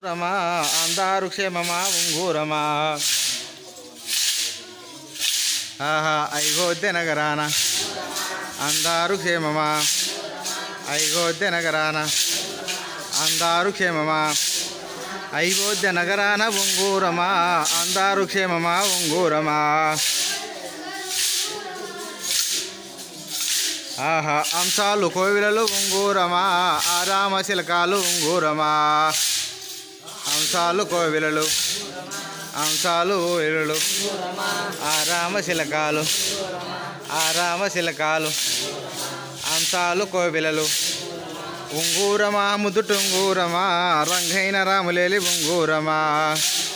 రమా అందరు క్షేమమా ఉంగూరమా ఆహా అయోధ్య నగరాన అందరు క్షేమమా అయోధ్య నగరాన అందరు క్షేమమా అయోధ్య నగరాన ఉంగూరమా అందరు క్షేమమా ఉంగూరమా ఆహా అంశాలు కోవిలలు ఉంగూరమా ఆరామ శిలకాలు ఉంగూరమా అంశాలు కోవిలలు అంశాలు కోవిలలు ఆరామ శిలకాలు ఆరామ శిలకాలు అంశాలు కోవిలలు ఉంగూరమా ముదుటుంగూరమా రంగైన రాములేలి ఉంగూరమా